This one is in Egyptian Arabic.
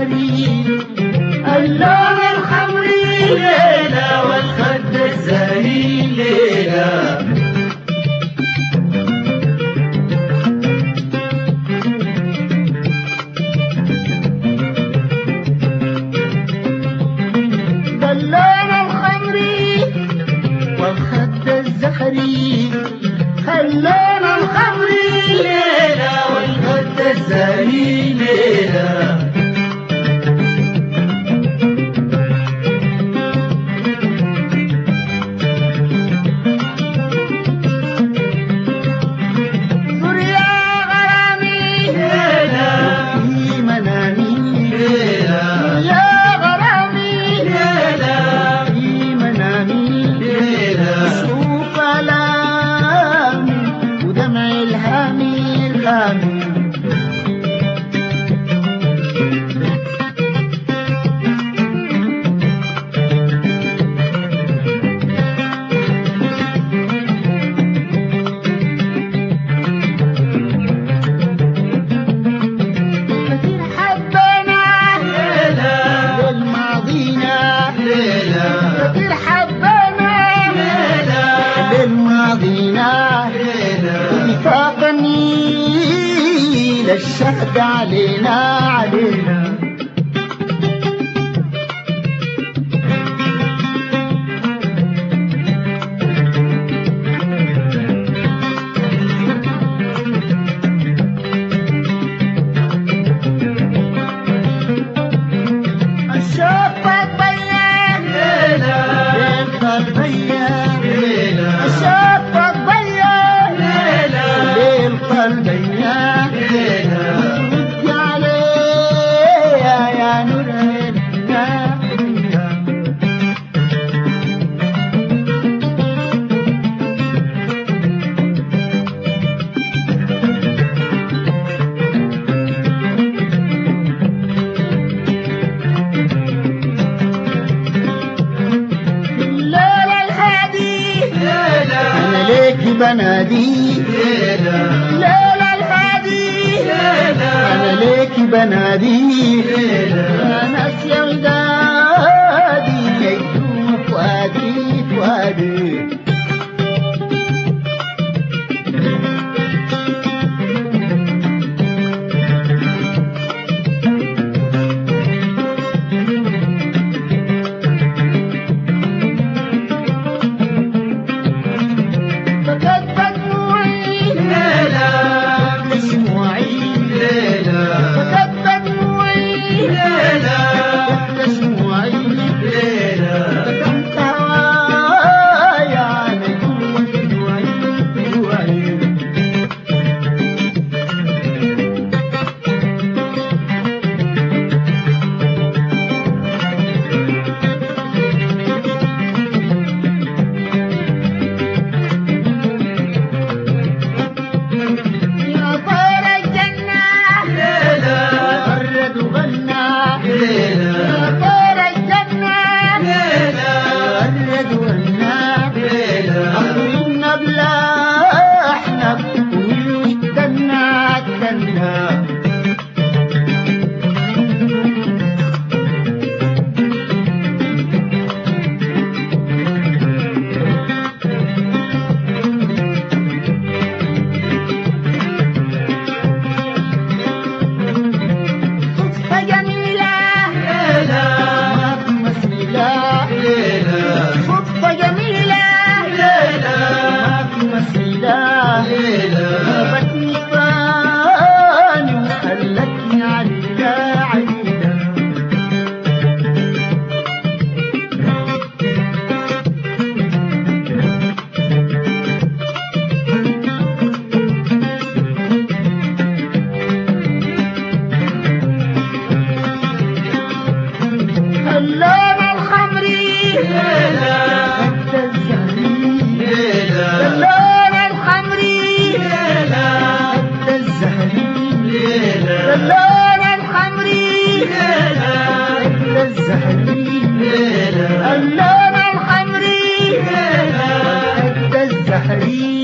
الزهري اللون الخمري ليلة والخد الزهري ليلة ده اللون الخمري والخد الزهري اللون الخمري ليلة والخد الزهري ليلة زر يا غرامي ليلة في منامي ليلة يا غرامي ليلة في منامي ليلة شوف آلامي ودمع الهامي الهامي كثير حبنا ليلة للماضينا ليلة كثير حبنا ليلة للماضينا ليلة وفاق النيل الشهد علينا علينا الشوق بيان ليلة ليل بيان ليلة الشوق بيان ليلة ليل قلبيان ليلة ردي عليه يا نور عيننا الليل الهادي ليلة انا ليك بنادي ليلة الليل الهادي انا ليك بنادي يا ناس يا ودادي يكون فؤادي فؤادي فقد دموعي ليلة دموعي ليلة فقد دموعي ليلة دموعي ليلة كتمت هوايا نجوم دموعي دموعي يا طير الجنة ليلة غرد وغنى يا ليلة طير الجنة ليلة غرد وغنى ليلة أخونا بلا أحنب ويستنى استنى صدفة جميلة ليلة ما في مسيلة ليلة صدفة جميلة ليلة ما في مسيلة ليلة جابتني فاني وخلتني عليلة عليلة اللون الخمري ليلة خد الزهري ليلة اللون الخمري ليلة خد الزهري ليلة اللون الخمري ليلة خد الزهري ليلة اللون الخمري ليلة خد الزهري